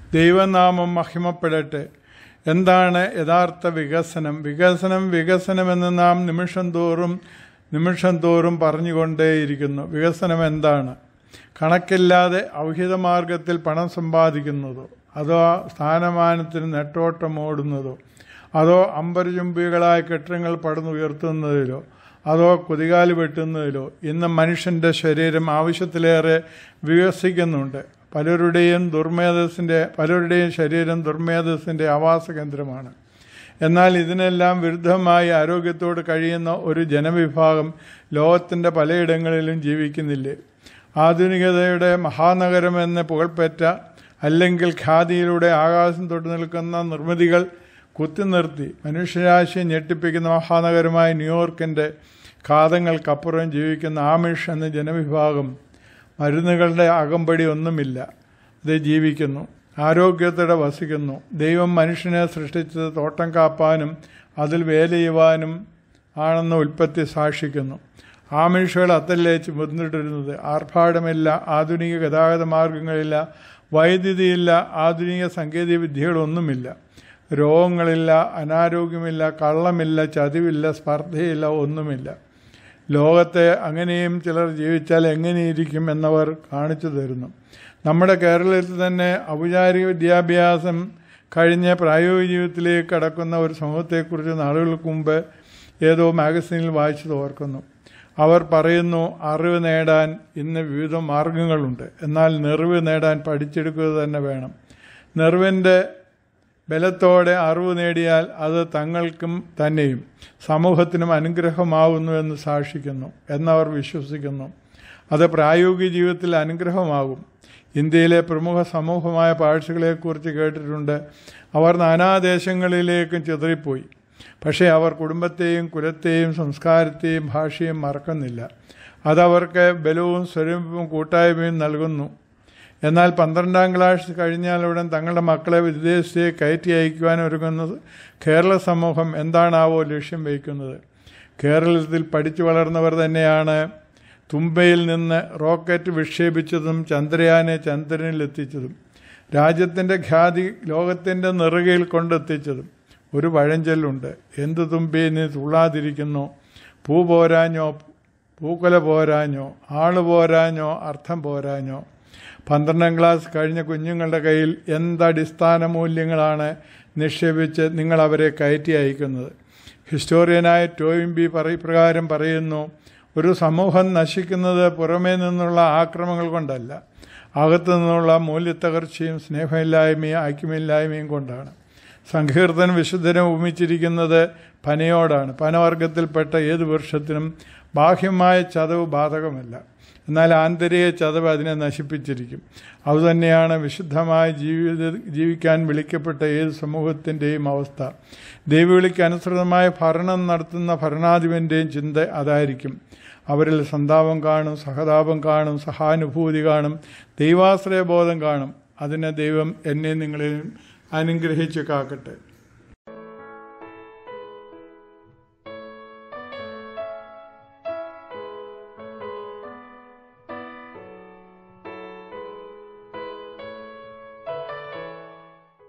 ദൈവനാമം മഹിമപ്പെടട്ടെ എന്താണ് യഥാർത്ഥ വികസനം വികസനം വികസനമെന്ന് നാം നിമിഷം തോറും നിമിഷം തോറും പറഞ്ഞുകൊണ്ടേയിരിക്കുന്നു വികസനം എന്താണ് കണക്കില്ലാതെ ഔഹിത മാർഗത്തിൽ പണം സമ്പാദിക്കുന്നതോ അതോ സ്ഥാനമാനത്തിന് നെട്ടോട്ടം ഓടുന്നതോ അതോ അമ്പരചുംബികളായ കെട്ടിടങ്ങൾ പടന്നുയർത്തുന്നതിലോ അതോ കുതികാല് വെട്ടുന്നതിലോ ഇന്ന് മനുഷ്യൻ്റെ ശരീരം ആവശ്യത്തിലേറെ വികസിക്കുന്നുണ്ട് പലരുടെയും ദുർമേധസിൻ്റെ പലരുടെയും ശരീരം ദുർമേധസിൻ്റെ ആവാസ കേന്ദ്രമാണ് എന്നാൽ ഇതിനെല്ലാം വിരുദ്ധമായി ആരോഗ്യത്തോട് കഴിയുന്ന ഒരു ജനവിഭാഗം ലോകത്തിൻ്റെ പലയിടങ്ങളിലും ജീവിക്കുന്നില്ലേ ആധുനികതയുടെ മഹാനഗരമെന്ന് പുകൾപ്പറ്റ അല്ലെങ്കിൽ ഖ്യാതിയിലൂടെ ആകാശം തൊട്ട് നിൽക്കുന്ന നിർമ്മിതികൾ കുത്തിനിർത്തി മനുഷ്യരാശിയെ ഞെട്ടിപ്പിക്കുന്ന മഹാനഗരമായ ന്യൂയോർക്കിൻ്റെ കാതങ്ങൾക്കപ്പുറം ജീവിക്കുന്ന ആമിഷ് എന്ന ജനവിഭാഗം മരുന്നുകളുടെ അകമ്പടി ഒന്നുമില്ല അത് ജീവിക്കുന്നു ആരോഗ്യത്തോടെ വസിക്കുന്നു ദൈവം മനുഷ്യനെ സൃഷ്ടിച്ചത് തോട്ടം കാപ്പാനും അതിൽ വേല ചെയ്യുവാനും ആണെന്ന് ഉൽപ്പത്തി സാക്ഷിക്കുന്നു ആമിഷകൾ അത്തല്ലേച്ച് മുന്നിട്ടിരുന്നത് ആർഭാടമില്ല ആധുനിക ഗതാഗത മാർഗങ്ങളില്ല വൈദ്യുതിയില്ല ആധുനിക സാങ്കേതിക വിദ്യകളൊന്നുമില്ല രോഗങ്ങളില്ല അനാരോഗ്യമില്ല കള്ളമില്ല ചതിവില്ല സ്പർദ്ധയില്ല ഒന്നുമില്ല ലോകത്തെ അങ്ങനെയും ചിലർ ജീവിച്ചാൽ എങ്ങനെയിരിക്കും എന്നവർ കാണിച്ചു തരുന്നു നമ്മുടെ കേരളത്തിൽ തന്നെ ഔപചാരിക വിദ്യാഭ്യാസം കഴിഞ്ഞ് പ്രായോഗിക ജീവിതത്തിലേക്ക് കടക്കുന്ന ഒരു സമൂഹത്തെക്കുറിച്ച് നാളുകൾക്ക് മുമ്പ് ഏതോ മാഗസീനിൽ വായിച്ചത് ഓർക്കുന്നു അവർ പറയുന്നു അറിവ് നേടാൻ ഇന്ന് വിവിധ മാർഗങ്ങളുണ്ട് എന്നാൽ നെറിവ് നേടാൻ പഠിച്ചെടുക്കുക തന്നെ വേണം നെറിവിൻ്റെ ബലത്തോടെ അറിവ് നേടിയാൽ അത് തങ്ങൾക്കും തന്നെയും സമൂഹത്തിനും അനുഗ്രഹമാവുന്നു എന്ന് സാക്ഷിക്കുന്നു എന്നവർ വിശ്വസിക്കുന്നു അത് പ്രായോഗിക ജീവിതത്തിൽ അനുഗ്രഹമാകും ഇന്ത്യയിലെ പ്രമുഖ സമൂഹമായ പാഴ്ചകളെക്കുറിച്ച് കേട്ടിട്ടുണ്ട് അവർ നാനാദേശങ്ങളിലേക്കും ചിതറിപ്പോയി പക്ഷേ അവർ കുടുംബത്തെയും കുലത്തെയും സംസ്കാരത്തെയും ഭാഷയും മറക്കുന്നില്ല അതവർക്ക് ബലവും സ്വരൂപവും കൂട്ടായ്മയും നൽകുന്നു എന്നാൽ പന്ത്രണ്ടാം ക്ലാസ് കഴിഞ്ഞാലുടൻ തങ്ങളുടെ മക്കളെ വിദേശത്തേക്ക് കയറ്റി അയക്കുവാൻ ഒരുങ്ങുന്ന കേരള സമൂഹം എന്താണാവോ ലക്ഷ്യം വയ്ക്കുന്നത് കേരളത്തിൽ പഠിച്ചു വളർന്നവർ തന്നെയാണ് തുമ്പയിൽ നിന്ന് റോക്കറ്റ് വിക്ഷേപിച്ചതും ചന്ദ്രയാനെ ചന്ദ്രനിൽ എത്തിച്ചതും രാജ്യത്തിൻ്റെ ഖ്യാതി ലോകത്തിൻ്റെ നെറുകയിൽ കൊണ്ടെത്തിച്ചതും ഒരു പഴഞ്ചൊല്ലുണ്ട് എന്ത് തുമ്പി നീ തുള്ളാതിരിക്കുന്നു പൂ പോരാഞ്ഞോ പൂക്കൊല പോരാഞ്ഞോ ആള് പോരാഞ്ഞോ അർത്ഥം പോരാഞ്ഞോ പന്ത്രണ്ടാം ക്ലാസ് കഴിഞ്ഞ കുഞ്ഞുങ്ങളുടെ കയ്യിൽ എന്തടിസ്ഥാന മൂല്യങ്ങളാണ് നിക്ഷേപിച്ച് നിങ്ങൾ അവരെ കയറ്റി അയക്കുന്നത് ഹിസ്റ്റോറിയനായ ടോയിംബി പറ പ്രകാരം പറയുന്നു ഒരു സമൂഹം നശിക്കുന്നത് പുറമേ നിന്നുള്ള ആക്രമങ്ങൾ കൊണ്ടല്ല അകത്തു നിന്നുള്ള മൂല്യത്തകർച്ചയും സ്നേഹമില്ലായ്മയും ഐക്യമില്ലായ്മയും കൊണ്ടാണ് സങ്കീർത്തനം വിശുദ്ധനെ ഉപമിച്ചിരിക്കുന്നത് പനയോടാണ് പനവർഗത്തിൽപ്പെട്ട ഏത് വൃക്ഷത്തിനും ബാഹ്യമായ ചതവ് ബാധകമല്ല എന്നാൽ ആന്തരിക ചതവ് അതിനെ നശിപ്പിച്ചിരിക്കും അതുതന്നെയാണ് വിശുദ്ധമായ ജീവിത ജീവിക്കാൻ വിളിക്കപ്പെട്ട ഏത് സമൂഹത്തിൻ്റെയും അവസ്ഥ ദൈവവിളിക്ക് അനുസൃതമായ ഭരണം നടത്തുന്ന ഭരണാധിപൻ്റെയും ചിന്ത അതായിരിക്കും അവരിൽ സന്താപം കാണും സഹതാപം കാണും സഹാനുഭൂതി കാണും ദൈവാശ്രയബോധം കാണും അതിനെ ദൈവം എന്നെ നിങ്ങളെ അനുഗ്രഹിച്ച് കാക്കട്ടെ